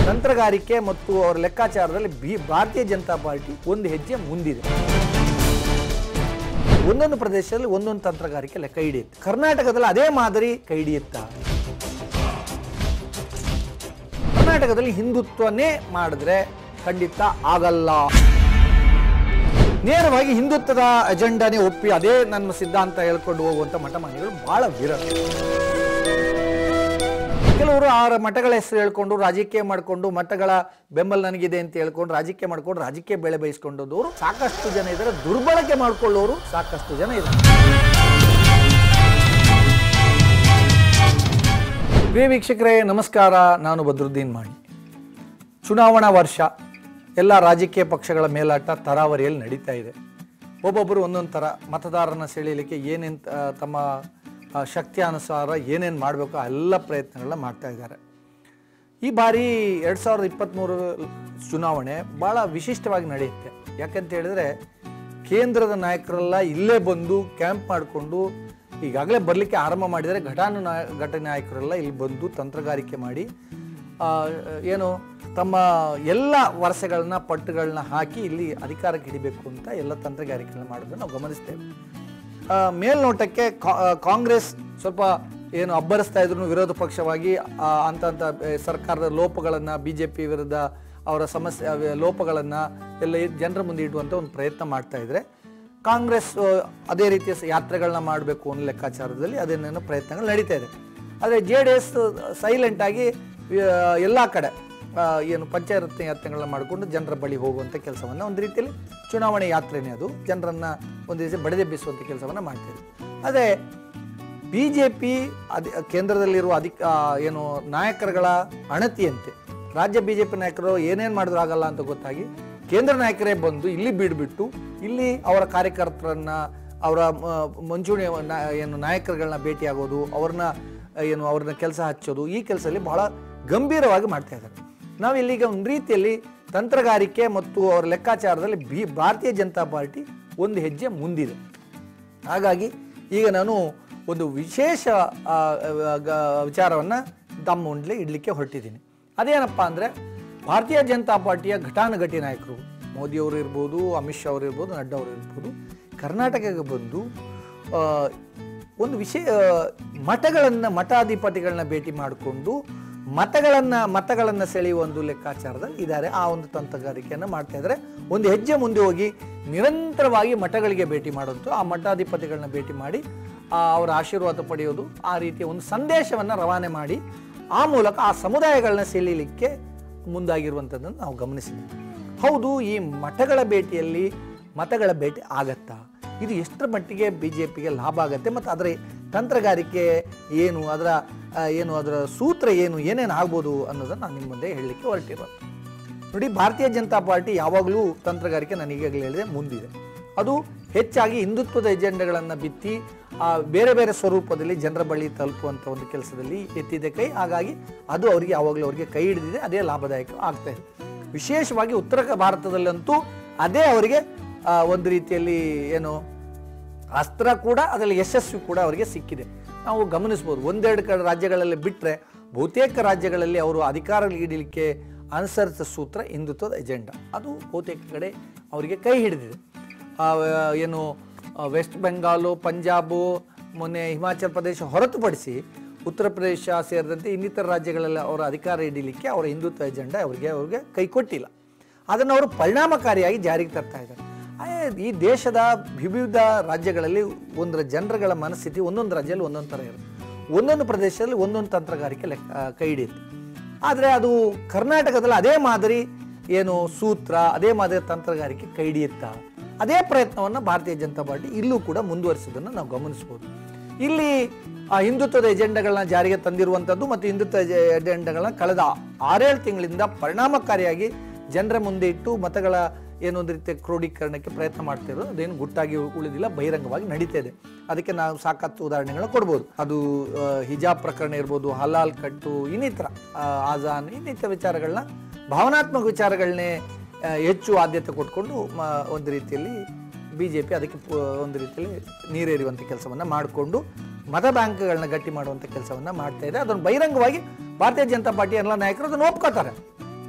ತಂತ್ರಗಾರಿಕೆ ಮತ್ತು ಅವರ ಲೆಕ್ಕಾಚಾರದಲ್ಲಿ ಬಿ ಭಾರತೀಯ ಜನತಾ ಪಾರ್ಟಿ ಒಂದು ಹೆಜ್ಜೆ ಮುಂದಿದೆ ಒಂದೊಂದು ಪ್ರದೇಶದಲ್ಲಿ ಒಂದೊಂದು ತಂತ್ರಗಾರಿಕೆ ಲೆಕ್ಕ ಹಿಡಿಯುತ್ತೆ ಕರ್ನಾಟಕದಲ್ಲಿ ಅದೇ ಮಾದರಿ ಕೈ ಹಿಡಿಯುತ್ತಾ ಕರ್ನಾಟಕದಲ್ಲಿ ಹಿಂದುತ್ವನೇ ಮಾಡಿದ್ರೆ ಖಂಡಿತ ಆಗಲ್ಲ ನೇರವಾಗಿ ಹಿಂದುತ್ವದ ಅಜೆಂಡಾನೇ ಒಪ್ಪಿ ಅದೇ ನನ್ನ ಸಿದ್ಧಾಂತ ಹೇಳ್ಕೊಂಡು ಹೋಗುವಂತ ಮಠಮಾನ್ಯಗಳು ಬಹಳ ವಿರಳ ಕೆಲವರು ಆ ಮಠಗಳ ಹೆಸರು ಹೇಳ್ಕೊಂಡು ರಾಜಕೀಯ ಮಾಡಿಕೊಂಡು ಮಠಗಳ ಬೆಂಬಲ ನನಗಿದೆ ಅಂತ ಹೇಳ್ಕೊಂಡು ರಾಜಕೀಯ ಮಾಡ್ಕೊಂಡು ರಾಜಕೀಯ ಬೆಳೆ ಬಯಸ್ಕೊಂಡವರು ಸಾಕಷ್ಟು ಜನ ಇದ್ದಾರೆ ದುರ್ಬಳಕೆ ಮಾಡ್ಕೊಳ್ಳೋರು ಸಾಕಷ್ಟು ಜನ ಇದ್ದಾರೆ ಪ್ರಿಯ ವೀಕ್ಷಕರೇ ನಮಸ್ಕಾರ ನಾನು ಬದ್ರುದ್ದೀನ್ ಮಾಣಿ ಚುನಾವಣಾ ವರ್ಷ ಎಲ್ಲ ರಾಜಕೀಯ ಪಕ್ಷಗಳ ಮೇಲಾಟ ತರಾವರಿಯಲ್ಲಿ ನಡೀತಾ ಇದೆ ಒಬ್ಬೊಬ್ಬರು ಒಂದೊಂದು ಥರ ಮತದಾರನ ಸೆಳೆಯಲಿಕ್ಕೆ ಏನೇನು ತಮ್ಮ ಆ, ಶಕ್ತಿಯಾನುಸಾರ ಏನೇನು ಮಾಡಬೇಕು ಆ ಎಲ್ಲ ಪ್ರಯತ್ನಗಳನ್ನ ಮಾಡ್ತಾ ಇದ್ದಾರೆ ಈ ಬಾರಿ ಎರಡು ಸಾವಿರದ ಇಪ್ಪತ್ತ್ಮೂರು ಚುನಾವಣೆ ಭಾಳ ವಿಶಿಷ್ಟವಾಗಿ ನಡೆಯುತ್ತೆ ಯಾಕಂತ ಹೇಳಿದ್ರೆ ಕೇಂದ್ರದ ನಾಯಕರೆಲ್ಲ ಇಲ್ಲೇ ಬಂದು ಕ್ಯಾಂಪ್ ಮಾಡಿಕೊಂಡು ಈಗಾಗಲೇ ಬರಲಿಕ್ಕೆ ಆರಂಭ ಮಾಡಿದರೆ ಘಟಾನು ನಾಯ ಘಟ ನಾಯಕರೆಲ್ಲ ಇಲ್ಲಿ ಬಂದು ತಂತ್ರಗಾರಿಕೆ ಮಾಡಿ ಆ, ಏನು ತಮ್ಮ ಎಲ್ಲ ವರ್ಷಗಳನ್ನ ಪಟ್ಟುಗಳನ್ನ ಹಾಕಿ ಇಲ್ಲಿ ಅಧಿಕಾರಕ್ಕೆ ಹಿಡಿಬೇಕು ಅಂತ ಎಲ್ಲ ತಂತ್ರಗಾರಿಕೆಗಳನ್ನ ಮಾಡೋದನ್ನು ನಾವು ಗಮನಿಸ್ತೇವೆ ಆ, ಮೇಲ್ನೋಟಕ್ಕೆ ಕಾ- ಆ, ಕಾಂಗ್ರೆಸ್ ಸ್ವಲ್ಪ ಏನು ಅಬ್ಬರಿಸ್ತಾ ಇದ್ರು ವಿರೋಧ ಪಕ್ಷವಾಗಿ ಆ, ಅಂತ ಅಂತ ಆ, ಸರ್ಕಾರದ ಲೋಪಗಳನ್ನು ಬಿ ಜೆ ಪಿ ವಿರುದ್ಧ ಅವರ ಸಮಸ್ಯೆ ಅವ- ಲೋಪಗಳನ್ನು ಎಲ್ಲ ಇದ್- ಜನರ ಮುಂದೆ ಇಡುವಂಥ ಒಂದು ಪ್ರಯತ್ನ ಮಾಡ್ತಾ ಇದ್ರೆ ಕಾಂಗ್ರೆಸ್ ಆ, ಅದೇ ರೀತಿಯ ಸ- ಯಾತ್ರೆಗಳನ್ನ ಮಾಡಬೇಕು ಅನ್ನೋ ಲೆಕ್ಕಾಚಾರದಲ್ಲಿ ಅದೇನೇನೋ ಪ್ರಯತ್ನಗಳು ನಡೀತಾ ಇದೆ ಆದರೆ ಜೆ ಡಿ ಎಸ್ ಸೈಲೆಂಟಾಗಿ ಎಲ್ಲ ಕಡೆ ಆ, ಏನು ಪಂಚಾಯತ್ ಯಾತ್ರೆಗಳನ್ನ ಮಾಡಿಕೊಂಡು ಜನರ ಬಳಿ ಹೋಗುವಂಥ ಕೆಲಸವನ್ನು ಒಂದು ರೀತಿಯಲ್ಲಿ ಚುನಾವಣೆ ಯಾತ್ರೆನೇ ಅದು ಜನರನ್ನು ಒಂದು ರೀತಿ ಬಡಿದೆಬ್ಬಿಸುವಂಥ ಕೆಲಸವನ್ನು ಮಾಡ್ತಿದೆ ಅದೇ ಬಿ ಜೆ ಪಿ ಅಧಿ ಕೇಂದ್ರದಲ್ಲಿರುವ ಅಧಿಕ ಆ, ಏನು ನಾಯಕರುಗಳ ಅಣತಿಯಂತೆ ರಾಜ್ಯ ಬಿ ಜೆ ಪಿ ನಾಯಕರು ಏನೇನು ಮಾಡಿದ್ರು ಆಗಲ್ಲ ಅಂತ ಗೊತ್ತಾಗಿ ಕೇಂದ್ರ ನಾಯಕರೇ ಬಂದು ಇಲ್ಲಿ ಬಿಡ್ಬಿಟ್ಟು ಇಲ್ಲಿ ಅವರ ಕಾರ್ಯಕರ್ತರನ್ನ ಅವರ ಮ- ಮುಂಚೂಣಿ ನಾ- ಏನು ನಾಯಕರುಗಳನ್ನ ಭೇಟಿಯಾಗೋದು ಅವ್ರನ್ನ ಏನು ಅವ್ರನ್ನ ಕೆಲಸ ಹಚ್ಚೋದು ಈ ಕೆಲಸದಲ್ಲಿ ಬಹಳ ಗಂಭೀರವಾಗಿ ಮಾಡ್ತಾ ಇದ್ದಾರೆ ನಾವು ಇಲ್ಲಿಗ ಒಂದು ರೀತಿಯಲ್ಲಿ ತಂತ್ರಗಾರಿಕೆ ಮತ್ತು ಅವರ ಲೆಕ್ಕಾಚಾರದಲ್ಲಿ ಬಿ ಭಾರತೀಯ ಜನತಾ ಪಾರ್ಟಿ ಒಂದು ಹೆಜ್ಜೆ ಮುಂದಿದೆ ಹಾಗಾಗಿ ಈಗ ನಾನು ಒಂದು ವಿಶೇಷ ಆ, ಗ- ವಿಚಾರವನ್ನು ತಮ್ಮ ಮುಂದೆ ಇಡಲಿಕ್ಕೆ ಹೊರಟಿದ್ದೀನಿ ಅದೇನಪ್ಪ ಅಂದರೆ ಭಾರತೀಯ ಜನತಾ ಪಾರ್ಟಿಯ ಘಟಾನುಘಟಿ ನಾಯಕರು ಮೋದಿಯವರು ಇರ್ಬೋದು ಅಮಿತ್ ಶಾ ಅವರು ಇರ್ಬೋದು ನಡ್ಡಾ ಅವರು ಇರ್ಬೋದು ಕರ್ನಾಟಕಕ್ಕೆ ಬಂದು ಆ, ಒಂದು ವಿಷಯ ಮಠಗಳನ್ನು ಮಠಾಧಿಪತಿಗಳನ್ನ ಭೇಟಿ ಮಾಡಿಕೊಂಡು ಮತಗಳನ್ನು ಮತಗಳನ್ನು ಸೆಳೆಯುವ ಒಂದು ಲೆಕ್ಕಾಚಾರದಲ್ಲಿ ಇದ್ದಾರೆ ಆ ಒಂದು ತಂತ್ರಗಾರಿಕೆಯನ್ನು ಮಾಡ್ತಾ ಇದ್ದಾರೆ ಒಂದು ಹೆಜ್ಜೆ ಮುಂದೆ ಹೋಗಿ ನಿರಂತರವಾಗಿ ಮಠಗಳಿಗೆ ಭೇಟಿ ಮಾಡೋದು ಆ ಮಠಾಧಿಪತಿಗಳನ್ನ ಭೇಟಿ ಮಾಡಿ ಆ ಅವರ ಆಶೀರ್ವಾದ ಪಡೆಯೋದು ಆ ರೀತಿಯ ಒಂದು ಸಂದೇಶವನ್ನು ರವಾನೆ ಮಾಡಿ ಆ ಮೂಲಕ ಆ ಸಮುದಾಯಗಳನ್ನ ಸೆಳೀಲಿಕ್ಕೆ ಮುಂದಾಗಿರುವಂಥದ್ದನ್ನು ನಾವು ಗಮನಿಸಿದ್ದೀವಿ ಹೌದು ಈ ಮಠಗಳ ಭೇಟಿಯಲ್ಲಿ ಮತಗಳ ಭೇಟಿ ಆಗತ್ತಾ ಇದು ಎಷ್ಟರ ಮಟ್ಟಿಗೆ ಬಿ ಜೆ ಪಿಗೆ ಲಾಭ ಆಗುತ್ತೆ ಮತ್ತು ಅದರ ತಂತ್ರಗಾರಿಕೆ ಏನು ಅದರ ಆ, ಏನು ಅದರ ಸೂತ್ರ ಏನು ಏನೇನು ಆಗ್ಬೋದು ಅನ್ನೋದನ್ನು ನಾನು ನಿಮ್ಮ ಮುಂದೆ ಹೇಳಲಿಕ್ಕೆ ಹೊರಟಿರೋದು ನೋಡಿ ಭಾರತೀಯ ಜನತಾ ಪಾರ್ಟಿ ಯಾವಾಗಲೂ ತಂತ್ರಗಾರಿಕೆ ನಾನು ಈಗಾಗಲೇ ಹೇಳಿದೆ ಮುಂದಿದೆ ಅದು ಹೆಚ್ಚಾಗಿ ಹಿಂದುತ್ವದ ಎಜೆಂಡಗಳನ್ನು ಬಿತ್ತಿ ಆ, ಬೇರೆ ಬೇರೆ ಸ್ವರೂಪದಲ್ಲಿ ಜನರ ಬಳಿ ತಲುಪುವಂಥ ಒಂದು ಕೆಲಸದಲ್ಲಿ ಎತ್ತಿದೆ ಕೈ ಹಾಗಾಗಿ ಅದು ಅವರಿಗೆ ಯಾವಾಗಲೂ ಅವರಿಗೆ ಕೈ ಹಿಡಿದಿದೆ ಅದೇ ಲಾಭದಾಯಕ ಆಗ್ತಾ ಇದೆ ವಿಶೇಷವಾಗಿ ಉತ್ತರ ಕ- ಭಾರತದಲ್ಲಂತೂ ಅದೇ ಅವರಿಗೆ ಆ, ಒಂದು ರೀತಿಯಲ್ಲಿ ಏನು ಅಸ್ತ್ರ ಕೂಡ ಅದರಲ್ಲಿ ಯಶಸ್ವಿ ಕೂಡ ಅವರಿಗೆ ಸಿಕ್ಕಿದೆ ನಾವು ಗಮನಿಸ್ಬೋದು ಒಂದೆರಡು ಕಡೆ ರಾಜ್ಯಗಳಲ್ಲಿ ಬಿಟ್ಟರೆ ಬಹುತೇಕ ರಾಜ್ಯಗಳಲ್ಲಿ ಅವರು ಅಧಿಕಾರ ಹಿಡಿಲಿಕ್ಕೆ ಅನುಸರಿಸಿದ ಸೂತ್ರ ಹಿಂದುತ್ವದ ಎಜೆಂಡಾ ಅದು ಬಹುತೇಕ ಕಡೆ ಅವರಿಗೆ ಕೈ ಹಿಡಿದಿದೆ ಆ, ಏನು ಆ, ವೆಸ್ಟ್ ಬೆಂಗಾಲು ಪಂಜಾಬು ಮೊನ್ನೆ ಹಿಮಾಚಲ ಪ್ರದೇಶ ಹೊರತುಪಡಿಸಿ ಉತ್ತರ ಪ್ರದೇಶ ಸೇರಿದಂತೆ ಇನ್ನಿತರ ರಾಜ್ಯಗಳಲ್ಲಿ ಅವರ ಅಧಿಕಾರ ಹಿಡಿಲಿಕ್ಕೆ ಅವರ ಹಿಂದುತ್ವ ಎಜೆಂಡಾ ಅವರಿಗೆ ಅವ್ರಿಗೆ ಕೈ ಕೊಟ್ಟಿಲ್ಲ ಅದನ್ನು ಅವರು ಪರಿಣಾಮಕಾರಿಯಾಗಿ ಜಾರಿಗೆ ತರ್ತಾ ಇದ್ದಾರೆ ಆ, ಈ ದೇಶದ ವಿವಿಧ ರಾಜ್ಯಗಳಲ್ಲಿ ಒಂದರ ಜನರುಗಳ ಮನಸ್ಥಿತಿ ಒಂದೊಂದು ರಾಜ್ಯದಲ್ಲಿ ಒಂದೊಂದು ಥರ ಇರುತ್ತೆ ಒಂದೊಂದು ಪ್ರದೇಶದಲ್ಲಿ ಒಂದೊಂದು ತಂತ್ರಗಾರಿಕೆ ಲೆಕ್ಕ ಆ, ಕೈ ಹಿಡಿಯುತ್ತೆ ಆದರೆ ಅದು ಕರ್ನಾಟಕದಲ್ಲಿ ಅದೇ ಮಾದರಿ ಏನು ಸೂತ್ರ ಅದೇ ಮಾದರಿ ತಂತ್ರಗಾರಿಕೆ ಕೈ ಹಿಡಿಯುತ್ತಾ ಅದೇ ಪ್ರಯತ್ನವನ್ನು ಭಾರತೀಯ ಜನತಾ ಪಾರ್ಟಿ ಇಲ್ಲೂ ಕೂಡ ಮುಂದುವರಿಸೋದನ್ನು ನಾವು ಗಮನಿಸ್ಬೋದು ಇಲ್ಲಿ ಆ ಹಿಂದುತ್ವದ ಎಜೆಂಡಗಳನ್ನ ಜಾರಿಗೆ ತಂದಿರುವಂಥದ್ದು ಮತ್ತು ಹಿಂದುತ್ವ ಎಜೆ- ಎಜೆಂಡಗಳನ್ನ ಕಳೆದ ಆರೇಳು ತಿಂಗಳಿಂದ ಪರಿಣಾಮಕಾರಿಯಾಗಿ ಜನರ ಮುಂದೆ ಇಟ್ಟು ಮತಗಳ ಏನೋ ಒಂದು ರೀತಿಯ ಕ್ರೋಢೀಕರಣಕ್ಕೆ ಪ್ರಯತ್ನ ಮಾಡ್ತಿರೋದು ಅದೇನು ಗುಟ್ಟಾಗಿ ಉಳಿದಿಲ್ಲ ಬಹಿರಂಗವಾಗಿ ನಡೀತಾ ಇದೆ ಅದಕ್ಕೆ ನಾವು ಸಾಕಷ್ಟು ಉದಾಹರಣೆಗಳನ್ನ ಕೊಡ್ಬೋದು ಅದು ಆ, ಹಿಜಾಬ್ ಪ್ರಕರಣ ಇರ್ಬೋದು ಹಲಾಲ್ ಕಟ್ಟು ಇನ್ನಿತರ ಆ, ಆಜಾನ್ ಇನ್ನಿತರ ವಿಚಾರಗಳನ್ನ ಭಾವನಾತ್ಮಕ ವಿಚಾರಗಳನ್ನೇ ಆ, ಹೆಚ್ಚು ಆದ್ಯತೆ ಕೊಟ್ಕೊಂಡು ಮ- ಒಂದು ರೀತಿಯಲ್ಲಿ ಬಿ ಜೆ ಪಿ ಅದಕ್ಕೆ ಪು- ಒಂದು ರೀತಿಯಲ್ಲಿ ನೀರೇರಿಯುವಂಥ ಕೆಲಸವನ್ನು ಮಾಡಿಕೊಂಡು ಮತ ಬ್ಯಾಂಕ್ಗಳನ್ನ ಗಟ್ಟಿ ಮಾಡುವಂಥ ಕೆಲಸವನ್ನು ಮಾಡ್ತಾ ಇದೆ ಅದನ್ನು ಬಹಿರಂಗವಾಗಿ ಭಾರತೀಯ ಜನತಾ ಪಾರ್ಟಿಯ ಎಲ್ಲ ನಾಯಕರು ಅದನ್ನು ಒಪ್ಕೋತಾರೆ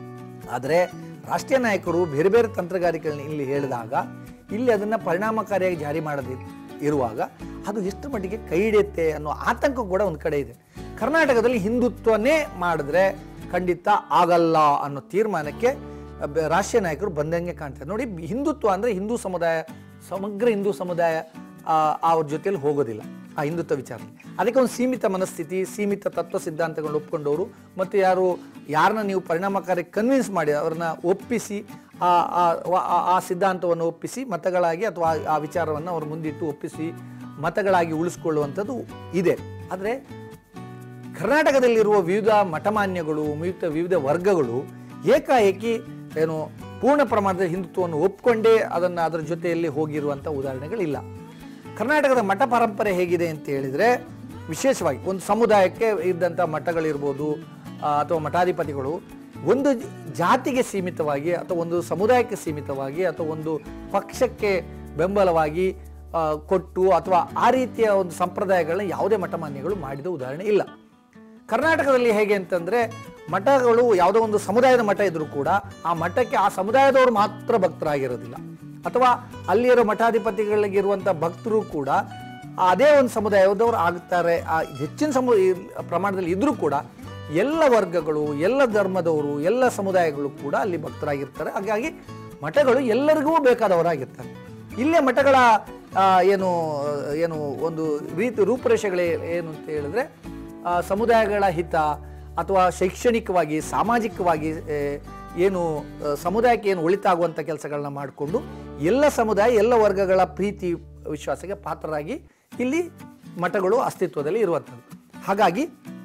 ಆದರೆ ರಾಷ್ಟ್ರೀಯ ನಾಯಕರು ಬೇರೆ ಬೇರೆ ತಂತ್ರಗಾರಿಕೆಗಳನ್ನ ಇಲ್ಲಿ ಹೇಳಿದಾಗ ಇಲ್ಲಿ ಅದನ್ನು ಪರಿಣಾಮಕಾರಿಯಾಗಿ ಜಾರಿ ಮಾಡದಿ ಇರುವಾಗ ಅದು ಎಷ್ಟು ಮಟ್ಟಿಗೆ ಕೈ ಹಿಡಿಯುತ್ತೆ ಅನ್ನೋ ಆತಂಕ ಕೂಡ ಒಂದು ಕಡೆ ಇದೆ ಕರ್ನಾಟಕದಲ್ಲಿ ಹಿಂದುತ್ವನೇ ಮಾಡಿದ್ರೆ ಖಂಡಿತ ಆಗಲ್ಲ ಅನ್ನೋ ತೀರ್ಮಾನಕ್ಕೆ ಬ- ರಾಷ್ಟ್ರೀಯ ನಾಯಕರು ಬಂದಂಗೆ ಕಾಣ್ತಾರೆ ನೋಡಿ ಹಿಂದುತ್ವ ಅಂದರೆ ಹಿಂದೂ ಸಮುದಾಯ ಸಮಗ್ರ ಹಿಂದೂ ಸಮುದಾಯ ಆ, ಅವ್ರ ಜೊತೆಲಿ ಹೋಗೋದಿಲ್ಲ ಆ ಹಿಂದುತ್ವ ವಿಚಾರದಲ್ಲಿ ಅದಕ್ಕೆ ಒಂದು ಸೀಮಿತ ಮನಸ್ಥಿತಿ ಸೀಮಿತ ತತ್ವ ಸಿದ್ಧಾಂತಗಳನ್ನ ಒಪ್ಕೊಂಡವರು ಮತ್ತು ಯಾರು ಯಾರನ್ನ ನೀವು ಪರಿಣಾಮಕಾರಿ ಕನ್ವಿನ್ಸ್ ಮಾಡಿ ಅವ್ರನ್ನ ಒಪ್ಪಿಸಿ ಆ ಆ- ಆ- ಆ ಸಿದ್ಧಾಂತವನ್ನು ಒಪ್ಪಿಸಿ ಮತಗಳಾಗಿ ಅಥವಾ ಆ- ಆ ವಿಚಾರವನ್ನು ಅವ್ರ ಮುಂದಿಟ್ಟು ಒಪ್ಪಿಸಿ ಮತಗಳಾಗಿ ಉಳಿಸ್ಕೊಳ್ಳುವಂಥದ್ದು ಇದೆ ಆದರೆ ಕರ್ನಾಟಕದಲ್ಲಿರುವ ವಿವಿಧ ಮಠಮಾನ್ಯಗಳು ವಿವಿಧ ವಿವಿಧ ವರ್ಗಗಳು ಏಕಾಏಕಿ ಏನು ಪೂರ್ಣ ಪ್ರಮಾಣದ ಹಿಂದುತ್ವವನ್ನು ಒಪ್ಕೊಂಡೇ ಅದನ್ನು ಅದರ ಜೊತೆಯಲ್ಲಿ ಹೋಗಿರುವಂಥ ಉದಾಹರಣೆಗಳಿಲ್ಲ ಕರ್ನಾಟಕದ ಮಠ ಪರಂಪರೆ ಹೇಗಿದೆ ಅಂತ ಹೇಳಿದರೆ ವಿಶೇಷವಾಗಿ ಒಂದು ಸಮುದಾಯಕ್ಕೆ ಇದ್ದಂಥ ಮಠಗಳಿರ್ಬೋದು ಆ, ಅಥವಾ ಮಠಾಧಿಪತಿಗಳು ಒಂದು ಜ- ಜಾತಿಗೆ ಸೀಮಿತವಾಗಿ ಅಥವಾ ಒಂದು ಸಮುದಾಯಕ್ಕೆ ಸೀಮಿತವಾಗಿ ಅಥವಾ ಒಂದು ಪಕ್ಷಕ್ಕೆ ಬೆಂಬಲವಾಗಿ ಆ, ಕೊಟ್ಟು ಅಥವಾ ಆ ರೀತಿಯ ಒಂದು ಸಂಪ್ರದಾಯಗಳನ್ನ ಯಾವುದೇ ಮಠಮಾನ್ಯಗಳು ಮಾಡಿದ ಉದಾಹರಣೆ ಇಲ್ಲ ಕರ್ನಾಟಕದಲ್ಲಿ ಹೇಗೆ ಅಂತಂದ್ರೆ ಮಠಗಳು ಯಾವುದೋ ಒಂದು ಸಮುದಾಯದ ಮಠ ಇದ್ರೂ ಕೂಡ ಆ ಮಠಕ್ಕೆ ಆ ಸಮುದಾಯದವರು ಮಾತ್ರ ಭಕ್ತರಾಗಿರೋದಿಲ್ಲ ಅಥವಾ ಅಲ್ಲಿರೋ ಮಠಾಧಿಪತಿಗಳಿಗಿರುವಂಥ ಭಕ್ತರು ಕೂಡ ಅದೇ ಒಂದು ಸಮುದಾಯದವರು ಆಗ್ತಾರೆ ಆ ಹೆಚ್ಚಿನ ಸಮು ಈ ಪ್ರಮಾಣದಲ್ಲಿ ಇದ್ರೂ ಕೂಡ ಎಲ್ಲ ವರ್ಗಗಳು ಎಲ್ಲ ಧರ್ಮದವರು ಎಲ್ಲ ಸಮುದಾಯಗಳು ಕೂಡ ಅಲ್ಲಿ ಭಕ್ತರಾಗಿರ್ತಾರೆ ಹಾಗಾಗಿ ಮಠಗಳು ಎಲ್ಲರಿಗೂ ಬೇಕಾದವರಾಗಿರ್ತಾರೆ ಇಲ್ಲೇ ಮಠಗಳ ಆ, ಏನು ಏನು ಒಂದು ರೀತಿ ರೂಪುರೇಷೆಗಳೇ ಏನು ಅಂತ ಹೇಳಿದ್ರೆ ಆ, ಸಮುದಾಯಗಳ ಹಿತ ಅಥವಾ ಶೈಕ್ಷಣಿಕವಾಗಿ ಸಾಮಾಜಿಕವಾಗಿ ಏ, ಏನು ಆ, ಸಮುದಾಯಕ್ಕೆ ಏನು ಒಳಿತಾಗುವಂಥ ಕೆಲಸಗಳನ್ನ ಮಾಡಿಕೊಂಡು ಎಲ್ಲ ಸಮುದಾಯ ಎಲ್ಲ ವರ್ಗಗಳ ಪ್ರೀತಿ ವಿಶ್ವಾಸಕ್ಕೆ ಪಾತ್ರರಾಗಿ ಇಲ್ಲಿ ಮಠಗಳು ಅಸ್ತಿತ್ವದಲ್ಲಿ ಇರುವಂಥದ್ದು ಹಾಗಾಗಿ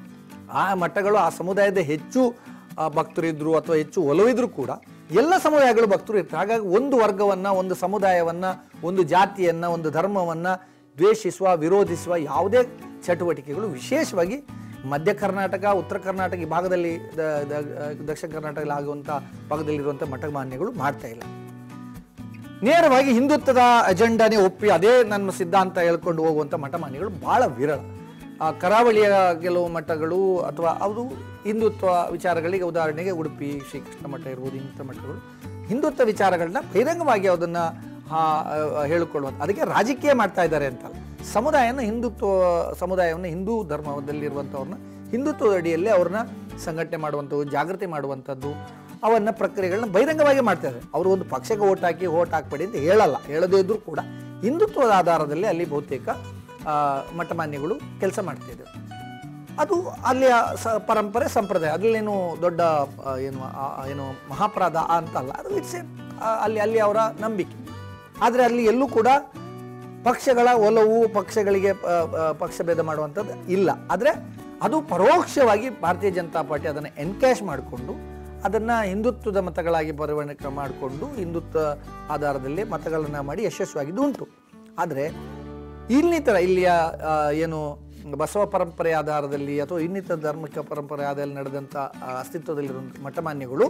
ಆ ಮಠಗಳು ಆ ಸಮುದಾಯದ ಹೆಚ್ಚು ಆ, ಭಕ್ತರಿದ್ರು ಅಥವಾ ಹೆಚ್ಚು ಒಲವಿದ್ರು ಕೂಡ ಎಲ್ಲ ಸಮುದಾಯಗಳು ಭಕ್ತರು ಇರ್ತಾರೆ ಹಾಗಾಗಿ ಒಂದು ವರ್ಗವನ್ನ ಒಂದು ಸಮುದಾಯವನ್ನ ಒಂದು ಜಾತಿಯನ್ನ ಒಂದು ಧರ್ಮವನ್ನ ದ್ವೇಷಿಸುವ ವಿರೋಧಿಸುವ ಯಾವುದೇ ಚಟುವಟಿಕೆಗಳು ವಿಶೇಷವಾಗಿ ಮಧ್ಯ ಕರ್ನಾಟಕ ಉತ್ತರ ಕರ್ನಾಟಕ ಈ ಭಾಗದಲ್ಲಿ ದ- ದ- ದಕ್ಷಿಣ ಕರ್ನಾಟಕದಲ್ಲಿ ಆಗುವಂಥ ಭಾಗದಲ್ಲಿರುವಂಥ ಮಠಮಾನ್ಯಗಳು ಮಾಡ್ತಾ ಇಲ್ಲ ನೇರವಾಗಿ ಹಿಂದುತ್ವದ ಅಜೆಂಡಾನೇ ಒಪ್ಪಿ ಅದೇ ನನ್ನ ಸಿದ್ಧಾಂತ ಹೇಳ್ಕೊಂಡು ಹೋಗುವಂಥ ಮಠಮಾನ್ಯಗಳು ಬಹಳ ವಿರಳ ಆ ಕರಾವಳಿಯ ಕೆಲವು ಮಠಗಳು ಅಥವಾ ಅವರು ಹಿಂದುತ್ವ ವಿಚಾರಗಳಿಗೆ ಉದಾಹರಣೆಗೆ ಉಡುಪಿ ಶ್ರೀಕೃಷ್ಣ ಮಠ ಇರ್ಬೋದು ಇಂಥ ಮಠಗಳು ಹಿಂದುತ್ವ ವಿಚಾರಗಳನ್ನ ಬಹಿರಂಗವಾಗಿ ಅದನ್ನು ಹೇಳಿಕೊಳ್ಳುವಂಥ ಅದಕ್ಕೆ ರಾಜಕೀಯ ಮಾಡ್ತಾ ಇದ್ದಾರೆ ಅಂತ ಸಮುದಾಯನ ಹಿಂದುತ್ವ ಸಮುದಾಯವನ್ನು ಹಿಂದೂ ಧರ್ಮದಲ್ಲಿರುವಂಥವ್ರನ್ನ ಹಿಂದುತ್ವದ ಅಡಿಯಲ್ಲಿ ಅವ್ರನ್ನ ಸಂಘಟನೆ ಮಾಡುವಂಥದ್ದು ಜಾಗೃತಿ ಮಾಡುವಂಥದ್ದು ಅವನ್ನ ಪ್ರಕ್ರಿಯೆಗಳನ್ನ ಬಹಿರಂಗವಾಗಿ ಮಾಡ್ತಾ ಇದ್ದಾರೆ ಅವರು ಒಂದು ಪಕ್ಷಕ್ಕೆ ಓಟ್ ಹಾಕಿ ಓಟ್ ಹಾಕ್ಬೇಡಿ ಅಂತ ಹೇಳಲ್ಲ ಹೇಳದೇ ಇದ್ರೂ ಕೂಡ ಹಿಂದುತ್ವದ ಆಧಾರದಲ್ಲಿ ಅಲ್ಲಿ ಬಹುತೇಕ ಆ, ಮಠಮಾನ್ಯಗಳು ಕೆಲಸ ಮಾಡ್ತಿದ್ದಾರೆ ಅದು ಅಲ್ಲಿಯ ಸ ಪರಂಪರೆ ಸಂಪ್ರದಾಯ ಅದರಲ್ಲೇನು ದೊಡ್ಡ ಆ, ಏನು ಆ, ಆ, ಏನು ಮಹಾಪರಾಧ ಅಂತಲ್ಲ ಅದು ಇಟ್ಸ್ ಅಲ್ಲಿ ಅಲ್ಲಿ ಅವರ ನಂಬಿಕೆ ಆದರೆ ಅಲ್ಲಿ ಎಲ್ಲೂ ಕೂಡ ಪಕ್ಷಗಳ ಒಲವು ಪಕ್ಷಗಳಿಗೆ ಆ, ಆ, ಪಕ್ಷಭೇದ ಮಾಡುವಂಥದ್ದು ಇಲ್ಲ ಆದರೆ ಅದು ಪರೋಕ್ಷವಾಗಿ ಭಾರತೀಯ ಜನತಾ ಪಾರ್ಟಿ ಅದನ್ನು ಎನ್ಕ್ಯಾಶ್ ಮಾಡಿಕೊಂಡು ಅದನ್ನು ಹಿಂದುತ್ವದ ಮತಗಳಾಗಿ ಪರಿವರ್ಣನೆ ಮಾಡಿಕೊಂಡು ಹಿಂದುತ್ವ ಆಧಾರದಲ್ಲಿ ಮತಗಳನ್ನು ಮಾಡಿ ಯಶಸ್ವಿಯಾಗಿದ್ದು ಉಂಟು ಆದರೆ ಇನ್ನಿತರ ಇಲ್ಲಿಯ ಆ, ಏನು ಬಸವ ಪರಂಪರೆ ಆಧಾರದಲ್ಲಿ ಅಥವಾ ಇನ್ನಿತರ ಧಾರ್ಮಿಕ ಪರಂಪರೆ ಆಧಾರದಲ್ಲಿ ನಡೆದಂಥ ಆ, ಅಸ್ತಿತ್ವದಲ್ಲಿರೋ ಮಠಮಾನ್ಯಗಳು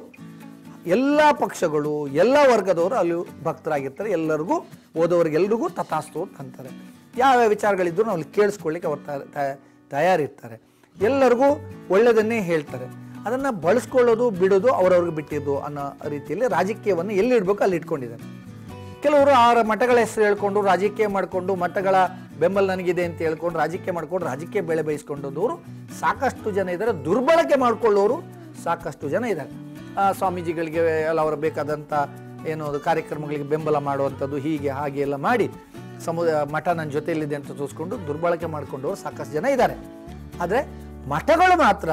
ಎಲ್ಲ ಪಕ್ಷಗಳು ಎಲ್ಲ ವರ್ಗದವರು ಅಲ್ಲಿ ಭಕ್ತರಾಗಿರ್ತಾರೆ ಎಲ್ಲರಿಗೂ ಓದೋರಿಗೆಲ್ರಿಗೂ ತಥಾಸ್ತು ಅಂತ ಅಂತಾರೆ ಯಾವ ವಿಚಾರಗಳಿದ್ರು ನಾವು ಅಲ್ಲಿ ಕೇಳಿಸ್ಕೊಳ್ಳಿಕ್ಕೆ ಅವ್ರು ತ- ತ- ತಯಾರಿರ್ತಾರೆ ಎಲ್ಲರಿಗೂ ಒಳ್ಳೆಯದನ್ನೇ ಹೇಳ್ತಾರೆ ಅದನ್ನು ಬಳಸ್ಕೊಳ್ಳೋದು ಬಿಡೋದು ಅವರವ್ರಿಗೆ ಬಿಟ್ಟಿದ್ದು ಅನ್ನೋ ರೀತಿಯಲ್ಲಿ ರಾಜಕೀಯವನ್ನು ಎಲ್ಲಿ ಇಡಬೇಕು ಅಲ್ಲಿ ಇಟ್ಕೊಂಡಿದ್ದಾರೆ ಕೆಲವರು ಆ ಮಠಗಳ ಹೆಸರು ಹೇಳ್ಕೊಂಡು ರಾಜಕೀಯ ಮಾಡಿಕೊಂಡು ಮಠಗಳ ಬೆಂಬಲ ನನಗಿದೆ ಅಂತ ಹೇಳ್ಕೊಂಡು ರಾಜಕೀಯ ಮಾಡ್ಕೊಂಡು ರಾಜಕೀಯ ಬೆಳೆ ಬಯಸ್ಕೊಂಡವರು ಸಾಕಷ್ಟು ಜನ ಇದ್ದಾರೆ ದುರ್ಬಳಕೆ ಮಾಡ್ಕೊಳ್ಳೋರು ಸಾಕಷ್ಟು ಜನ ಇದ್ದಾರೆ ಆ, ಸ್ವಾಮೀಜಿಗಳಿಗೆ ಎಲ್ಲ ಅವರ ಬೇಕಾದಂಥ ಏನು ಅದು ಕಾರ್ಯಕ್ರಮಗಳಿಗೆ ಬೆಂಬಲ ಮಾಡುವಂಥದ್ದು ಹೀಗೆ ಹಾಗೆ ಎಲ್ಲ ಮಾಡಿ ಸಮುದಾಯ ಮಠ ನನ್ನ ಜೊತೆಯಲ್ಲಿದೆ ಅಂತ ತೋರಿಸ್ಕೊಂಡು ದುರ್ಬಳಕೆ ಮಾಡ್ಕೊಂಡವರು ಸಾಕಷ್ಟು ಜನ ಇದ್ದಾರೆ ಆದರೆ ಮಠಗಳು ಮಾತ್ರ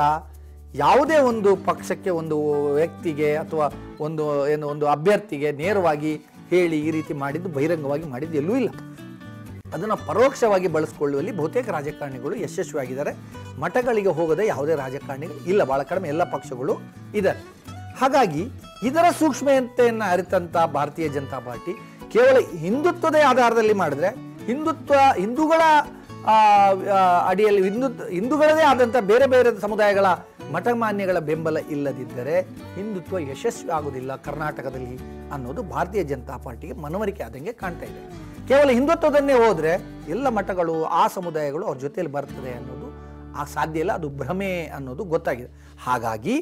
ಯಾವುದೇ ಒಂದು ಪಕ್ಷಕ್ಕೆ ಒಂದು ವ್ಯಕ್ತಿಗೆ ಅಥವಾ ಒಂದು ಏನು ಒಂದು ಅಭ್ಯರ್ಥಿಗೆ ನೇರವಾಗಿ ಹೇಳಿ ಈ ರೀತಿ ಮಾಡಿದ್ದು ಬಹಿರಂಗವಾಗಿ ಮಾಡಿದ್ದು ಎಲ್ಲೂ ಇಲ್ಲ ಅದನ್ನು ಪರೋಕ್ಷವಾಗಿ ಬಳಸ್ಕೊಳ್ಳುವಲ್ಲಿ ಬಹುತೇಕ ರಾಜಕಾರಣಿಗಳು ಯಶಸ್ವಿಯಾಗಿದ್ದಾರೆ ಮಠಗಳಿಗೆ ಹೋಗದೆ ಯಾವುದೇ ರಾಜಕಾರಣಿಗಳು ಇಲ್ಲ ಬಹಳ ಕಡಿಮೆ ಎಲ್ಲ ಪಕ್ಷಗಳು ಇದ್ದಾರೆ ಹಾಗಾಗಿ ಇದರ ಸೂಕ್ಷ್ಮತೆಯನ್ನು ಅರಿತಂತ ಭಾರತೀಯ ಜನತಾ ಪಾರ್ಟಿ ಕೇವಲ ಹಿಂದುತ್ವದ ಆಧಾರದಲ್ಲಿ ಮಾಡಿದ್ರೆ ಹಿಂದುತ್ವ ಹಿಂದೂಗಳ ಆ, ಆ, ಅಡಿಯಲ್ಲಿ ಹಿಂದು ಹಿಂದೂಗಳದೇ ಆದಂಥ ಬೇರೆ ಬೇರೆ ಸಮುದಾಯಗಳ ಮಠಮಾನ್ಯಗಳ ಬೆಂಬಲ ಇಲ್ಲದಿದ್ದರೆ ಹಿಂದುತ್ವ ಯಶಸ್ವಿ ಆಗುವುದಿಲ್ಲ ಕರ್ನಾಟಕದಲ್ಲಿ ಅನ್ನೋದು ಭಾರತೀಯ ಜನತಾ ಪಾರ್ಟಿಗೆ ಮನವರಿಕೆ ಆದಂಗೆ ಕಾಣ್ತಾ ಇದೆ ಕೇವಲ ಹಿಂದುತ್ವದನ್ನೇ ಹೋದ್ರೆ ಎಲ್ಲ ಮಠಗಳು ಆ ಸಮುದಾಯಗಳು ಅವ್ರ ಜೊತೆಯಲ್ಲಿ ಬರ್ತದೆ ಅನ್ನೋದು ಆ ಸಾಧ್ಯ ಇಲ್ಲ ಅದು ಭ್ರಮೆ ಅನ್ನೋದು ಗೊತ್ತಾಗಿದೆ ಹಾಗಾಗಿ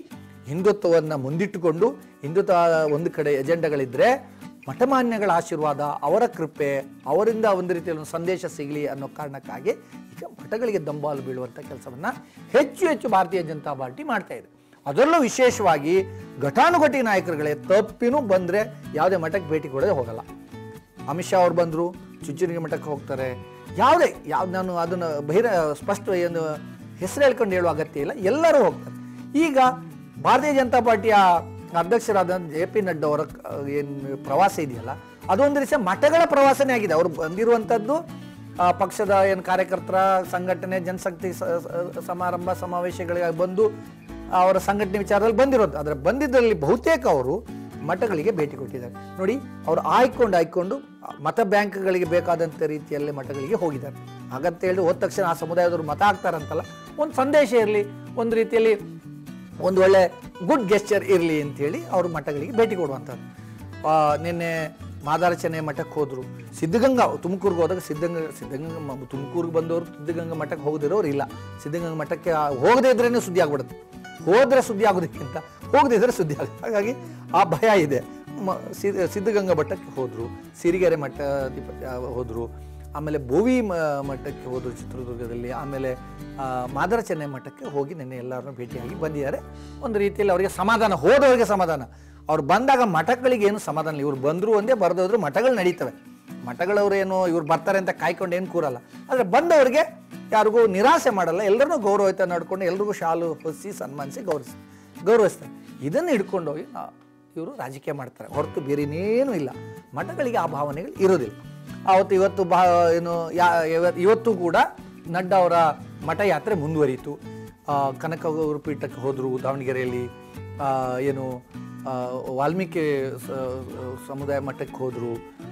ಹಿಂದುತ್ವವನ್ನು ಮುಂದಿಟ್ಟುಕೊಂಡು ಹಿಂದುತ್ವ ಒಂದು ಕಡೆ ಎಜೆಂಡಗಳಿದ್ರೆ ಮಠಮಾನ್ಯಗಳ ಆಶೀರ್ವಾದ ಅವರ ಕೃಪೆ ಅವರಿಂದ ಒಂದು ರೀತಿಯಲ್ಲಿ ಒಂದು ಸಂದೇಶ ಸಿಗಲಿ ಅನ್ನೋ ಕಾರಣಕ್ಕಾಗಿ ಈಗ ಮಠಗಳಿಗೆ ದಂಬಾಲು ಬೀಳುವಂಥ ಕೆಲಸವನ್ನು ಹೆಚ್ಚು ಹೆಚ್ಚು ಭಾರತೀಯ ಜನತಾ ಪಾರ್ಟಿ ಮಾಡ್ತಾ ಇದೆ ಅದರಲ್ಲೂ ವಿಶೇಷವಾಗಿ ಘಟಾನುಘಟಿ ನಾಯಕರುಗಳೇ ತಪ್ಪಿನೂ ಬಂದರೆ ಯಾವುದೇ ಮಠಕ್ಕೆ ಭೇಟಿ ಕೊಡದೆ ಹೋಗಲ್ಲ ಅಮಿತ್ ಶಾ ಅವ್ರು ಬಂದರು ಚುಂಚುನಿಗೆ ಮಠಕ್ಕೆ ಹೋಗ್ತಾರೆ ಯಾವುದೇ ಯಾವ್ದು ನಾನು ಅದನ್ನು ಬಹಿರ ಸ್ಪಷ್ಟ ಏನು ಹೆಸರು ಹೇಳ್ಕೊಂಡು ಹೇಳುವ ಅಗತ್ಯ ಇಲ್ಲ ಎಲ್ಲರೂ ಹೋಗ್ತಾರೆ ಈಗ ಭಾರತೀಯ ಜನತಾ ಪಾರ್ಟಿಯ ಅಧ್ಯಕ್ಷರಾದ ಜೆ ಪಿ ನಡ್ಡಾ ಅವರ ಏನು ಪ್ರವಾಸ ಇದೆಯಲ್ಲ ಅದೊಂದು ರೀತಿಯ ಮಠಗಳ ಪ್ರವಾಸನೇ ಆಗಿದೆ ಅವರು ಬಂದಿರುವಂಥದ್ದು ಆ, ಪಕ್ಷದ ಏನು ಕಾರ್ಯಕರ್ತರ ಸಂಘಟನೆ ಜನಶಕ್ತಿ ಸ- ಸ- ಸಮಾರಂಭ ಸಮಾವೇಶಗಳಿಗೆ ಬಂದು ಅವರ ಸಂಘಟನೆ ವಿಚಾರದಲ್ಲಿ ಬಂದಿರೋದು ಆದರೆ ಬಂದಿದ್ದರಲ್ಲಿ ಬಹುತೇಕ ಅವರು ಮಠಗಳಿಗೆ ಭೇಟಿ ಕೊಟ್ಟಿದ್ದಾರೆ ನೋಡಿ ಅವರು ಆಯ್ಕೊಂಡು ಆಯ್ಕೊಂಡು ಮತ ಬ್ಯಾಂಕ್ಗಳಿಗೆ ಬೇಕಾದಂಥ ರೀತಿಯಲ್ಲಿ ಮಠಗಳಿಗೆ ಹೋಗಿದ್ದಾರೆ ಹಾಗಂತ ಹೇಳಿ ಹೋದ ತಕ್ಷಣ ಆ ಸಮುದಾಯದವರು ಮತ ಹಾಕ್ತಾರಂತಲ್ಲ ಒಂದು ಸಂದೇಶ ಇರಲಿ ಒಂದು ರೀತಿಯಲ್ಲಿ ಒಂದು ಒಳ್ಳೆ ಗುಡ್ ಗೆಸ್ಚರ್ ಇರಲಿ ಅಂತೇಳಿ ಅವರು ಮಠಗಳಿಗೆ ಭೇಟಿ ಕೊಡುವಂಥದ್ದು ಆ, ನಿನ್ನೆ ಮಾದಾರಚನೆ ಮಠಕ್ಕೆ ಹೋದರು ಸಿದ್ಧಗಂಗಾ ತುಮಕೂರಿಗೆ ಹೋದಾಗ ಸಿದ್ಧಗಂಗಾ ಸಿದ್ಧಗಂಗಾ ಮ- ತುಮಕೂರಿಗೆ ಬಂದವರು ಸಿದ್ಧಗಂಗಾ ಮಠಕ್ಕೆ ಹೋಗದಿರೋರು ಇಲ್ಲ ಸಿದ್ಧಗಂಗಾ ಮಠಕ್ಕೆ ಆ- ಹೋಗದೇ ಇದ್ರೇ ಸುದ್ದಿ ಆಗ್ಬಿಡುತ್ತೆ ಹೋದ್ರೆ ಸುದ್ದಿ ಆಗೋದಕ್ಕಿಂತ ಹೋಗದಿದ್ರೆ ಸುದ್ದಿ ಆಗುತ್ತೆ ಹಾಗಾಗಿ ಆ ಭಯ ಇದೆ ಮ- ಸಿ- ಸಿದ್ಧಗಂಗಾ ಮಠಕ್ಕೆ ಹೋದರು ಸಿರಿಗೆರೆ ಮಠ ಹೋದರು ಆಮೇಲೆ ಬೋವಿ ಮ- ಮಠಕ್ಕೆ ಹೋದರು ಚಿತ್ರದುರ್ಗದಲ್ಲಿ ಆಮೇಲೆ ಆ, ಮಾದರ ಚೆನ್ನೈ ಮಠಕ್ಕೆ ಹೋಗಿ ನಿನ್ನೆ ಎಲ್ಲರನ್ನೂ ಭೇಟಿಯಾಗಿ ಬಂದಿದ್ದಾರೆ ಒಂದು ರೀತಿಯಲ್ಲಿ ಅವರಿಗೆ ಸಮಾಧಾನ ಹೋದವರಿಗೆ ಸಮಾಧಾನ ಅವ್ರು ಬಂದಾಗ ಮಠಗಳಿಗೆ ಏನು ಸಮಾಧಾನ ಇಲ್ಲ ಇವ್ರು ಬಂದರು ಒಂದೇ ಬರೆದೋದ್ರು ಮಠಗಳು ನಡೀತವೆ ಮಠಗಳವ್ರು ಏನು ಇವ್ರು ಬರ್ತಾರೆ ಅಂತ ಕಾಯ್ಕೊಂಡು ಏನು ಕೂರಲ್ಲ ಆದರೆ ಬಂದವರಿಗೆ ಯಾರಿಗೂ ನಿರಾಸೆ ಮಾಡಲ್ಲ ಎಲ್ಲರನ್ನೂ ಗೌರವಯುತ ನಡ್ಕೊಂಡು ಎಲ್ರಿಗೂ ಶಾಲು ಹೊಸಿ ಸನ್ಮಾನಿಸಿ ಗೌರವಿಸಿ ಗೌರವಿಸ್ತಾರೆ ಇದನ್ನು ಹಿಡ್ಕೊಂಡೋಗಿ ನಾ- ಇವರು ರಾಜಕೀಯ ಮಾಡ್ತಾರೆ ಹೊರತು ಬೇರೆ ಇನ್ನೇನು ಇಲ್ಲ ಮಠಗಳಿಗೆ ಆ ಭಾವನೆಗಳು ಇರೋದಿಲ್ಲ ಅವತ್ತು ಇವತ್ತು ಬಾ ಏನು ಯಾ ಇವತ್ತು- ಇವತ್ತು ಕೂಡ ನಡ್ಡಾ ಅವರ ಮಠ ಯಾತ್ರೆ ಮುಂದುವರಿಯಿತು ಆ, ಕನಕಗುರು ಪೀಠಕ್ಕೆ ಹೋದರು ದಾವಣಗೆರೆಯಲ್ಲಿ ಆ, ಏನು ಆ, ವಾಲ್ಮೀಕಿ ಸ- ಸಮುದಾಯ ಮಠಕ್ಕೆ ಹೋದರು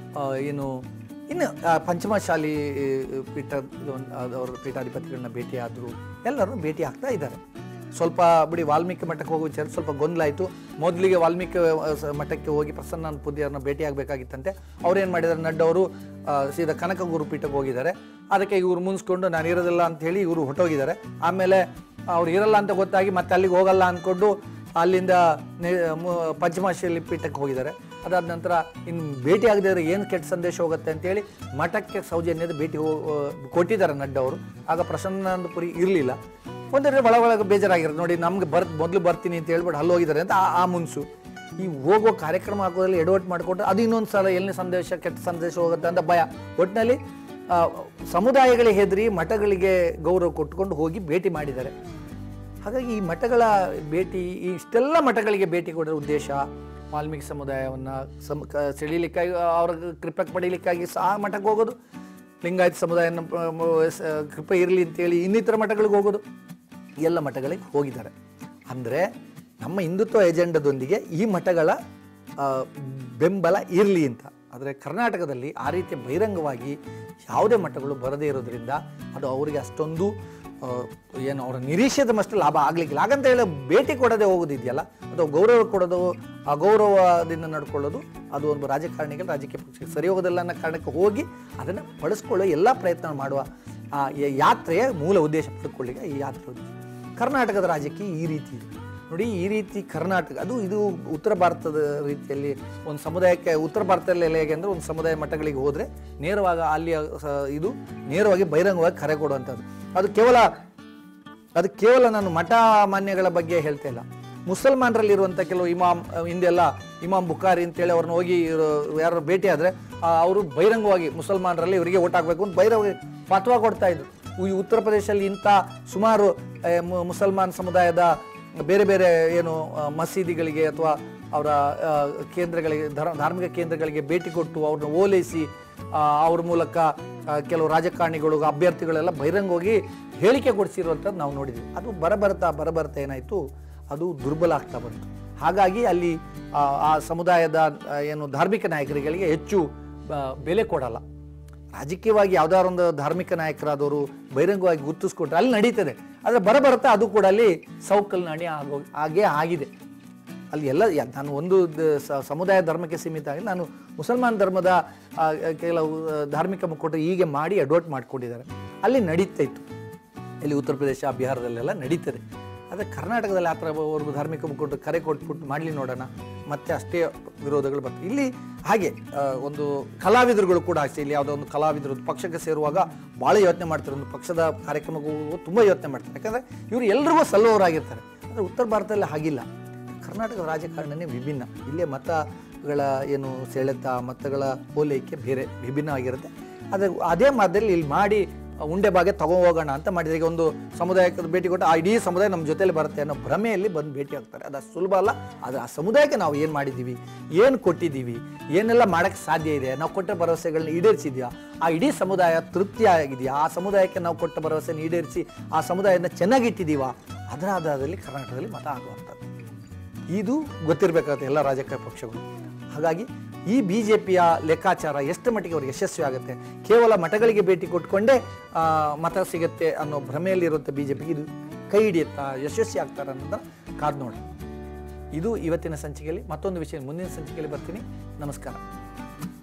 ಏನು ಇನ್ನು ಆ, ಪಂಚಮಶಾಲಿ ಪೀಠ ಅವರ ಪೀಠಾಧಿಪತಿಗಳನ್ನ ಭೇಟಿಯಾದರು ಎಲ್ಲರೂ ಭೇಟಿ ಆಗ್ತಾ ಇದ್ದಾರೆ ಸ್ವಲ್ಪ ಬಿಡಿ ವಾಲ್ಮೀಕಿ ಮಠಕ್ಕೆ ಹೋಗೋ ವಿಚಾರ ಸ್ವಲ್ಪ ಗೊಂದಲ ಆಯಿತು ಮೊದಲಿಗೆ ವಾಲ್ಮೀಕಿ ಆ, ಸ- ಮಠಕ್ಕೆ ಹೋಗಿ ಪ್ರಸನ್ನ ಪುದ್ಯರನ್ನ ಭೇಟಿಯಾಗಬೇಕಾಗಿತ್ತಂತೆ ಅವ್ರೇನು ಮಾಡಿದ್ದಾರೆ ನಡ್ಡಾ ಅವರು ಆ, ಸೀದಾ ಕನಕ ಗುರುಪೀಠಕ್ಕೆ ಹೋಗಿದ್ದಾರೆ ಅದಕ್ಕೆ ಇವ್ರು ಮುನ್ಸ್ಕೊಂಡು ನಾನು ಇರೋದಿಲ್ಲ ಅಂತ ಹೇಳಿ ಇವರು ಹೊಟ್ಟೋಗಿದ್ದಾರೆ ಆಮೇಲೆ ಅವ್ರು ಇರಲ್ಲ ಅಂತ ಗೊತ್ತಾಗಿ ಮತ್ತೆ ಅಲ್ಲಿಗೆ ಹೋಗಲ್ಲ ಅಂದ್ಕೊಂಡು ಅಲ್ಲಿಂದ ನೆ- ಮು- ಪಂಚಮಾಶಿಯಲ್ಲಿ ಪೀಠಕ್ಕೆ ಹೋಗಿದ್ದಾರೆ ಅದಾದ ನಂತರ ಇನ್ನು ಭೇಟಿ ಆಗದೆ ಇದ್ರೆ ಏನು ಕೆಟ್ಟ ಸಂದೇಶ ಹೋಗುತ್ತೆ ಅಂತೇಳಿ ಮಠಕ್ಕೆ ಸೌಜನ್ಯದ ಭೇಟಿ ಹೋ ಕೊಟ್ಟಿದ್ದಾರೆ ನಡ್ಡಾ ಅವರು ಆಗ ಪ್ರಸನ್ನಾನಂದಪುರಿ ಇರಲಿಲ್ಲ ಒಂದರೆ ಒಳ ಒಳಗೆ ಬೇಜಾರಾಗಿರೋದು ನೋಡಿ ನಮ್ಗೆ ಬರ್ ಮೊದಲು ಬರ್ತೀನಿ ಅಂತ ಹೇಳ್ಬಿಟ್ಟು ಅಲ್ಲಿ ಹೋಗಿದ್ದಾರೆ ಅಂತ ಆ- ಆ ಮುನ್ಸು ಈ ಹೋಗೋ ಕಾರ್ಯಕ್ರಮ ಹಾಕೋದ್ರಲ್ಲಿ ಎಡವಟ್ಟು ಮಾಡಿಕೊಂಡ್ರೆ ಅದು ಇನ್ನೊಂದು ಸಲ ಎಲ್ಲಿ ಸಂದೇಶ ಕೆಟ್ಟ ಸಂದೇಶ ಹೋಗುತ್ತೆ ಅಂತ ಭಯ ಒಟ್ಟಿನಲ್ಲಿ ಆ, ಸಮುದಾಯಗಳಿಗೆ ಹೆದರಿ ಮಠಗಳಿಗೆ ಗೌರವ ಕೊಟ್ಕೊಂಡು ಹೋಗಿ ಭೇಟಿ ಮಾಡಿದ್ದಾರೆ ಹಾಗಾಗಿ ಈ ಮಠಗಳ ಭೇಟಿ ಈ ಇಷ್ಟೆಲ್ಲ ಮಠಗಳಿಗೆ ಭೇಟಿ ಕೊಡೋ ಉದ್ದೇಶ ವಾಲ್ಮೀಕಿ ಸಮುದಾಯವನ್ನು ಸಮ ಕ- ಸೆಳೀಲಿಕ್ಕಾಗಿ ಅವರ ಕೃಪೆ ಪಡೀಲಿಕ್ಕಾಗಿ ಸಹ ಮಠಕ್ಕೆ ಹೋಗೋದು ಲಿಂಗಾಯತ ಸಮುದಾಯನ ಪ- ಮ- ಸ- ಕೃಪೆ ಇರಲಿ ಅಂತೇಳಿ ಇನ್ನಿತರ ಮಠಗಳಿಗೆ ಹೋಗೋದು ಎಲ್ಲ ಮಠಗಳಿಗೆ ಹೋಗಿದ್ದಾರೆ ಅಂದರೆ ನಮ್ಮ ಹಿಂದುತ್ವ ಎಜೆಂಡದೊಂದಿಗೆ ಈ ಮಠಗಳ ಆ, ಬೆಂಬಲ ಇರಲಿ ಅಂತ ಆದರೆ ಕರ್ನಾಟಕದಲ್ಲಿ ಆ ರೀತಿ ಬಹಿರಂಗವಾಗಿ ಯಾವುದೇ ಮಠಗಳು ಬರದೇ ಇರೋದ್ರಿಂದ ಅದು ಅವರಿಗೆ ಅಷ್ಟೊಂದು ಆ, ಏನು ಅವರ ನಿರೀಕ್ಷಿತಮಷ್ಟು ಲಾಭ ಆಗ್ಲಿಕ್ಕಿಲ್ಲ ಹಾಗಂತ ಹೇಳಿ ಭೇಟಿ ಕೊಡದೆ ಹೋಗೋದಿದೆಯಲ್ಲ ಅದು ಗೌರವ ಕೊಡೋದು ಅಗೌರವದಿಂದ ನಡ್ಕೊಳ್ಳೋದು ಅದು ಒಂದು ರಾಜಕಾರಣಿಗಳು ರಾಜಕೀಯ ಪಕ್ಷಕ್ಕೆ ಸರಿ ಹೋಗೋದಿಲ್ಲ ಅನ್ನೋ ಕಾರಣಕ್ಕೆ ಹೋಗಿ ಅದನ್ನು ಬಳಸ್ಕೊಳ್ಳೋ ಎಲ್ಲ ಪ್ರಯತ್ನ ಮಾಡುವ ಆ ಯ- ಯಾತ್ರೆಯ ಮೂಲ ಉದ್ದೇಶ ಪಡ್ಕೊಳ್ಳಿಕ್ಕೆ ಈ ಯಾತ್ರೆ ಉದ್ದೇಶ. ಕರ್ನಾಟಕದ ರಾಜ್ಯಕ್ಕೆ ಈ ರೀತಿ ಇದೆ ನೋಡಿ ಈ ರೀತಿ ಕರ್ನಾಟಕ ಅದು ಇದು ಉತ್ತರ ಭಾರತದ ರೀತಿಯಲ್ಲಿ ಒಂದು ಸಮುದಾಯಕ್ಕೆ ಉತ್ತರ ಭಾರತದಲ್ಲಿ ಎಲ್ಲ ಹೇಗೆ ಅಂದರೆ ಒಂದು ಸಮುದಾಯ ಮಟ್ಟಗಳಿಗೆ ಹೋದರೆ ನೇರವಾಗಿ ಅಲ್ಲಿಯ ಸ- ಇದು ನೇರವಾಗಿ ಬಹಿರಂಗವಾಗಿ ಕರೆ ಕೊಡುವಂಥದ್ದು ಅದು ಕೇವಲ ಅದು ಕೇವಲ ನಾನು ಮಠ ಮಾನ್ಯಗಳ ಬಗ್ಗೆ ಹೇಳ್ತಾ ಇಲ್ಲ ಮುಸಲ್ಮಾನರಲ್ಲಿರುವಂಥ ಕೆಲವು ಇಮಾಮ್ ಅಹ್, ಹಿಂದೆಲ್ಲ ಇಮಾಮ್ ಬುಖಾರಿ ಅಂತೇಳಿ ಅವ್ರನ್ನ ಹೋಗಿ ಯಾರು ಭೇಟಿ ಆದರೆ ಅವರು ಬಹಿರಂಗವಾಗಿ ಮುಸಲ್ಮಾನರಲ್ಲಿ ಇವರಿಗೆ ಓಟ್ ಹಾಕಬೇಕು ಅಂತ ಬಹಿರಂಗವಾಗಿ ಫತ್ವಾ ಕೊಡ್ತಾ ಇದ್ರು ಈ ಉತ್ತರ ಪ್ರದೇಶದಲ್ಲಿ ಇಂಥ ಸುಮಾರು ಅಹ್, ಮು- ಮುಸಲ್ಮಾನ್ ಸಮುದಾಯದ ಬೇರೆ ಬೇರೆ ಏನು ಅಹ್, ಮಸೀದಿಗಳಿಗೆ ಅಥವಾ ಅವರ ಅಹ್, ಕೇಂದ್ರಗಳಿಗೆ ಧರ್ಮ ಧಾರ್ಮಿಕ ಕೇಂದ್ರಗಳಿಗೆ ಭೇಟಿ ಕೊಟ್ಟು ಅವ್ರನ್ನ ಓಲೈಸಿ ಆ, ಅವ್ರ ಮೂಲಕ ಆ, ಕೆಲವು ರಾಜಕಾರಣಿಗಳು ಅಭ್ಯರ್ಥಿಗಳೆಲ್ಲ ಬಹಿರಂಗವಾಗಿ ಹೇಳಿಕೆ ಕೊಡಿಸಿರುವಂಥದ್ದು ನಾವು ನೋಡಿದ್ವಿ ಅದು ಬರಬರ್ತಾ ಬರಬರ್ತಾ ಏನಾಯಿತು ಅದು ದುರ್ಬಲ ಆಗ್ತಾ ಬಂತು ಹಾಗಾಗಿ ಅಲ್ಲಿ ಆ, ಆ ಸಮುದಾಯದ ಆ, ಏನು ಧಾರ್ಮಿಕ ನಾಯಕರುಗಳಿಗೆ ಹೆಚ್ಚು ಆ, ಬೆಲೆ ಕೊಡಲ್ಲ ರಾಜಕೀಯವಾಗಿ ಯಾವ್ದಾದ್ರು ಒಂದು ಧಾರ್ಮಿಕ ನಾಯಕರಾದವರು ಬಹಿರಂಗವಾಗಿ ಗುರುತಿಸ್ಕೊಟ್ರೆ ಅಲ್ಲಿ ನಡೀತದೆ ಆದರೆ ಬರಬರ್ತಾ ಅದು ಕೂಡ ಅಲ್ಲಿ ಸೌಕಲ್ ನಾಣಿ ಆಗೋ ಹಾಗೇ ಆಗಿದೆ ಅಲ್ಲಿ ಎಲ್ಲ ಯ- ನಾನು ಒಂದು ದ- ಸ- ಸಮುದಾಯ ಧರ್ಮಕ್ಕೆ ಸೀಮಿತ ಆಗಿ ನಾನು ಮುಸಲ್ಮಾನ್ ಧರ್ಮದ ಆ, ಕೆಲವು ಆ, ಧಾರ್ಮಿಕ ಮುಖಂಡರು ಹೀಗೆ ಮಾಡಿ ಅಡ್ವರ್ಟ್ ಮಾಡಿಕೊಂಡಿದ್ದಾರೆ ಅಲ್ಲಿ ನಡೀತಾ ಇತ್ತು ಇಲ್ಲಿ ಉತ್ತರ ಪ್ರದೇಶ ಬಿಹಾರದಲ್ಲೆಲ್ಲ ನಡೀತದೆ ಆದರೆ ಕರ್ನಾಟಕದಲ್ಲಿ ಆ ಥರ ಒಬ್ಬರು ಧಾರ್ಮಿಕ ಮುಖಂಡರು ಕರೆ ಕೊಟ್ಬಿಟ್ಟು ಮಾಡಲಿ ನೋಡೋಣ ಮತ್ತೆ ಅಷ್ಟೇ ವಿರೋಧಗಳು ಬರ್ತವೆ ಇಲ್ಲಿ ಹಾಗೆ ಆ, ಒಂದು ಕಲಾವಿದರುಗಳು ಕೂಡ ಅಷ್ಟೇ ಇಲ್ಲಿ ಯಾವುದೋ ಒಂದು ಕಲಾವಿದರು ಪಕ್ಷಕ್ಕೆ ಸೇರುವಾಗ ಭಾಳ ಯೋಚನೆ ಮಾಡ್ತಾರೆ ಒಂದು ಪಕ್ಷದ ಕಾರ್ಯಕ್ರಮಕ್ಕೂ ತುಂಬ ಯೋಚನೆ ಮಾಡ್ತಾರೆ ಯಾಕಂದರೆ ಇವರು ಎಲ್ರಿಗೂ ಸಲ್ಲುವವರಾಗಿರ್ತಾರೆ ಆದರೆ ಉತ್ತರ ಭಾರತದಲ್ಲಿ ಹಾಗಿಲ್ಲ ಕರ್ನಾಟಕದ ರಾಜಕಾರಣನೇ ವಿಭಿನ್ನ ಇಲ್ಲೇ ಮತಗಳ ಏನು ಸೆಳೆತ ಮತಗಳ ಓಲೈಕೆ ಬೇರೆ ವಿಭಿನ್ನ ಆಗಿರುತ್ತೆ ಅದೇ ಅದೇ ಮಾದರಿಯಲ್ಲಿ ಇಲ್ಲಿ ಮಾಡಿ ಉಂಡೆ ಬಾಗೆ ತಗೋ ಹೋಗೋಣ ಅಂತ ಮಾಡಿದ್ರೆ ಈಗ ಒಂದು ಸಮುದಾಯಕ್ಕೆ ಭೇಟಿ ಕೊಟ್ಟು ಆ ಇಡೀ ಸಮುದಾಯ ನಮ್ಮ ಜೊತೆಲಿ ಬರುತ್ತೆ ಅನ್ನೋ ಭ್ರಮೆಯಲ್ಲಿ ಬಂದು ಭೇಟಿ ಆಗ್ತಾರೆ ಅದು ಅಷ್ಟು ಸುಲಭ ಅಲ್ಲ ಅದು ಆ ಸಮುದಾಯಕ್ಕೆ ನಾವು ಏನು ಮಾಡಿದ್ದೀವಿ ಏನು ಕೊಟ್ಟಿದ್ದೀವಿ ಏನೆಲ್ಲ ಮಾಡೋಕ್ಕೆ ಸಾಧ್ಯ ಇದೆ ನಾವು ಕೊಟ್ಟ ಭರವಸೆಗಳನ್ನ ಈಡೇರಿಸಿದ್ಯಾ ಆ ಇಡೀ ಸಮುದಾಯ ತೃಪ್ತಿ ಆಗಿದೆಯಾ ಆ ಸಮುದಾಯಕ್ಕೆ ನಾವು ಕೊಟ್ಟ ಭರವಸೆನ ಈಡೇರಿಸಿ ಆ ಸಮುದಾಯನ ಚೆನ್ನಾಗಿಟ್ಟಿದ್ದೀವಾ ಅದರ ಆಧಾರದಲ್ಲಿ ಕರ್ನಾಟಕದಲ್ಲಿ ಮತ ಆಗುವಂಥದ್ದು ಇದು ಗೊತ್ತಿರಬೇಕಾಗುತ್ತೆ ಎಲ್ಲ ರಾಜಕೀಯ ಪಕ್ಷಗಳು ಹಾಗಾಗಿ ಈ ಬಿ ಜೆ ಪಿಯ ಲೆಕ್ಕಾಚಾರ ಎಷ್ಟು ಮಟ್ಟಿಗೆ ಅವ್ರಿಗೆ ಯಶಸ್ವಿ ಆಗುತ್ತೆ ಕೇವಲ ಮಠಗಳಿಗೆ ಭೇಟಿ ಕೊಟ್ಕೊಂಡೇ ಆ, ಮತ ಸಿಗುತ್ತೆ ಅನ್ನೋ ಭ್ರಮೆಯಲ್ಲಿರುವಂಥ ಬಿ ಜೆ ಪಿ ಇದು ಕೈ ಹಿಡಿಯುತ್ತಾ ಯಶಸ್ವಿ ಆಗ್ತಾರೆ ಅನ್ನೋದನ್ನ ಕಾದ್ ನೋಡಿ ಇದು ಇವತ್ತಿನ ಸಂಚಿಕೆಯಲ್ಲಿ ಮತ್ತೊಂದು ವಿಷಯ ಮುಂದಿನ ಸಂಚಿಕೆಯಲ್ಲಿ ಬರ್ತೀನಿ ನಮಸ್ಕಾರ